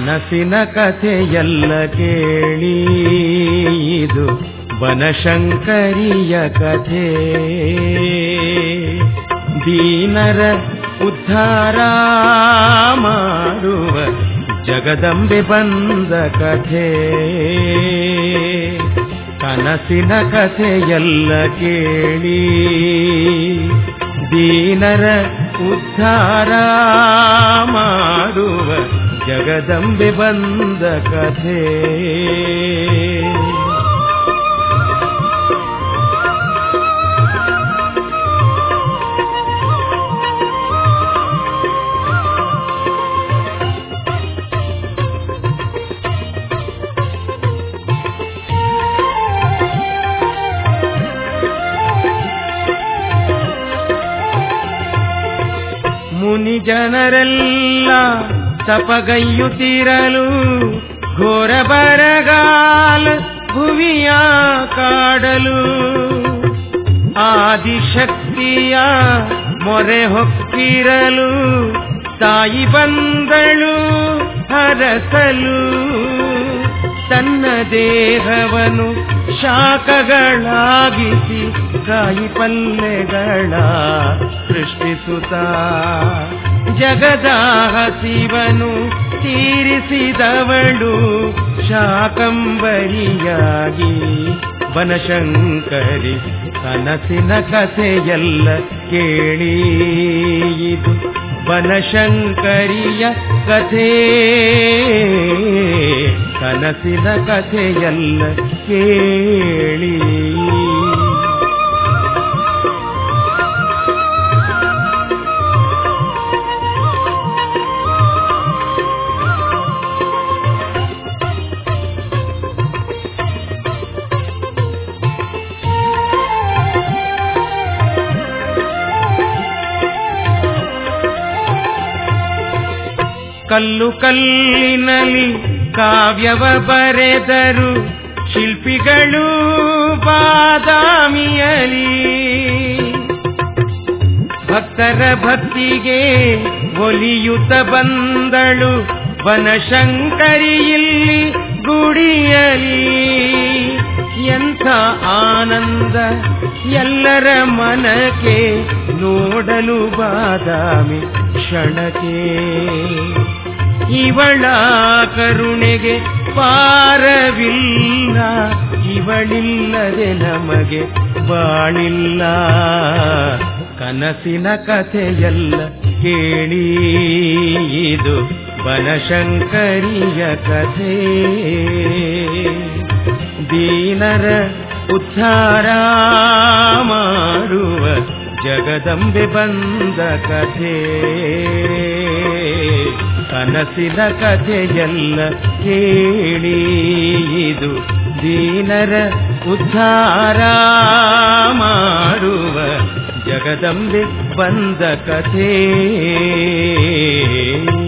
ಕನಸಿನ ಕಥೆಯಲ್ಲ ಕೇಳಿ ಇದು ಬನಶಂಕರಿಯ ಕಥೆ ದೀನರ ಉದ್ಧಾರ ಮಾಡುವ ಜಗದಂಬೆ ಬಂದ ಕಥೆ ಕನಸಿನ ಕಥೆಯಲ್ಲ ಕೇಳಿ ದೀನರ ಉದ್ಧಾರ ಮಾಡುವ ಜಗದಂಬೆ ಬಂದ ಕಥೆ ಮುನಿ ಜನರೆಲ್ಲ ತಪಗೈಯುತ್ತಿರಲು ಘೋರ ಬರಗಾಲ ಭುವಿಯ ಕಾಡಲು ಆದಿಶಕ್ತಿಯ ಮೊರೆ ಹೊಕ್ಕಿರಲು ತಾಯಿ ಬಂದಳು ಹರಸಲು ತನ್ನ ದೇಹವನ್ನು ಶಾಖಗಳಾಗಿಸಿ ಕಾಯಿ ಪಲ್ಲೆಗಳ ಸೃಷ್ಟಿಸುತ್ತ ಜಗದ ಹಸಿವನು ತೀರಿಸಿದವಳು ಶಾಕಂಬರಿಯಾಗಿ ಬನಶಂಕರಿ ಕನಸಿನ ಕಥೆಯಲ್ಲ ಕೇಳಿ ಇದು ಬನಶಂಕರಿಯ ಕಥೆ ಕನಸಿನ ಕಥೆಯಲ್ಲ ಕೇಳಿ ಕಲ್ಲು ಕಲ್ಲಿನಲ್ಲಿ ಕಾವ್ಯವ ಬರೆದರು ಶಿಲ್ಪಿಗಳು ಬಾದಾಮಿಯಲಿ ಭಕ್ತರ ಭಕ್ತಿಗೆ ಒಲಿಯುತ್ತ ಬಂದಳು ಬನಶಂಕರಿಯಲ್ಲಿ ಗುಡಿಯಲಿ ಎಂಥ ಆನಂದ ಎಲ್ಲರ ಮನಕ್ಕೆ ನೋಡಲು ಬಾದಾಮಿ ಕ್ಷಣಕ್ಕೆ ಇವಳ ಕರುಣೆಗೆ ಪಾರವಿಲ್ಲ ಇವಳಿಲ್ಲದೆ ನಮಗೆ ಬಾಳಿಲ್ಲ ಕನಸಿನ ಕಥೆಯಲ್ಲ ಕೇಳಿ ಇದು ಬನಶಂಕರಿಯ ಕಥೆ ದೀನರ ಉದ್ಧಾರ ಮಾಡುವ ಜಗದಂಬೆ ಬಂದ ಕಥೆ ಕನಸಿನ ಕಥೆಯಲ್ಲ ಕೇಳಿ ಇದು ದೀನರ ಉದ್ಧಾರ ಮಾಡುವ ಜಗದಂಬೆ ಬಂದ ಕಥೆ